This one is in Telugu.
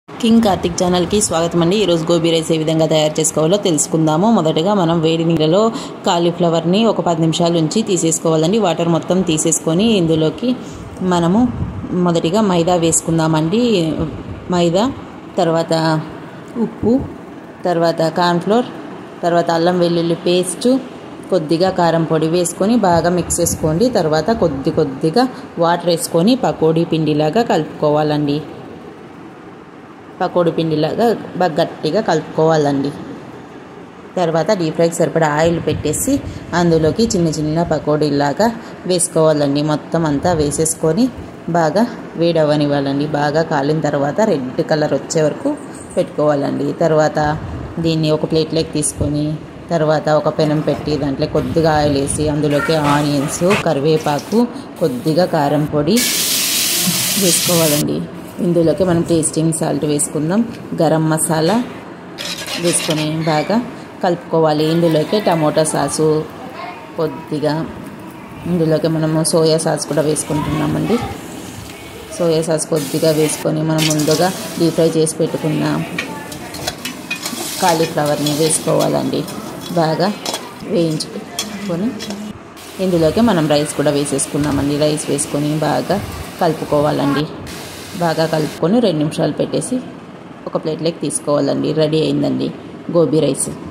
కింగ్ కార్తిక్ ఛానల్కి స్వాగతం అండి ఈరోజు గోబీ రైస్ ఏ విధంగా తయారు చేసుకోవాలో తెలుసుకుందాము మొదటగా మనం వేడి నీళ్ళలో కాలీఫ్లవర్ని ఒక పది నిమిషాల నుంచి తీసేసుకోవాలండి వాటర్ మొత్తం తీసేసుకొని ఇందులోకి మనము మొదటిగా మైదా వేసుకుందామండి మైదా తర్వాత ఉప్పు తర్వాత కార్న్ఫ్లోర్ తర్వాత అల్లం వెల్లుల్లి పేస్టు కొద్దిగా కారం పొడి వేసుకొని బాగా మిక్స్ చేసుకోండి తర్వాత కొద్ది కొద్దిగా వాటర్ వేసుకొని పకోడీ పిండిలాగా కలుపుకోవాలండి పకోడీ పిండిలాగా బాగా గట్టిగా కలుపుకోవాలండి తర్వాత డీప్ ఫ్రైకి సరిపడా ఆయిల్ పెట్టేసి అందులోకి చిన్న చిన్న పకోడీలాగా వేసుకోవాలండి మొత్తం అంతా వేసేసుకొని బాగా వేడవనివ్వాలండి బాగా కాలిన తర్వాత రెడ్ కలర్ వచ్చే వరకు పెట్టుకోవాలండి తర్వాత దీన్ని ఒక ప్లేట్లోకి తీసుకొని తర్వాత ఒక పెనం పెట్టి దాంట్లో కొద్దిగా ఆయిల్ వేసి అందులోకి ఆనియన్స్ కరివేపాకు కొద్దిగా కారం పొడి వేసుకోవాలండి ఇందులోకి మనం టేస్టింగ్ సాల్ట్ వేసుకుందాం గరం మసాలా వేసుకొని బాగా కలుపుకోవాలి ఇందులోకి టమోటా సాసు కొద్దిగా ఇందులోకి మనము సోయా సాస్ కూడా వేసుకుంటున్నామండి సోయా సాస్ కొద్దిగా వేసుకొని మనం ముందుగా డీప్ ఫ్రై చేసి పెట్టుకున్న కాలీఫ్లవర్ని వేసుకోవాలండి బాగా వేయించుకొని ఇందులోకి మనం రైస్ కూడా వేసేసుకున్నామండి రైస్ వేసుకొని బాగా కలుపుకోవాలండి బాగా కలుపుకొని రెండు నిమిషాలు పెట్టేసి ఒక ప్లేట్లోకి తీసుకోవాలండి రెడీ అయిందండి గోబీ రైస్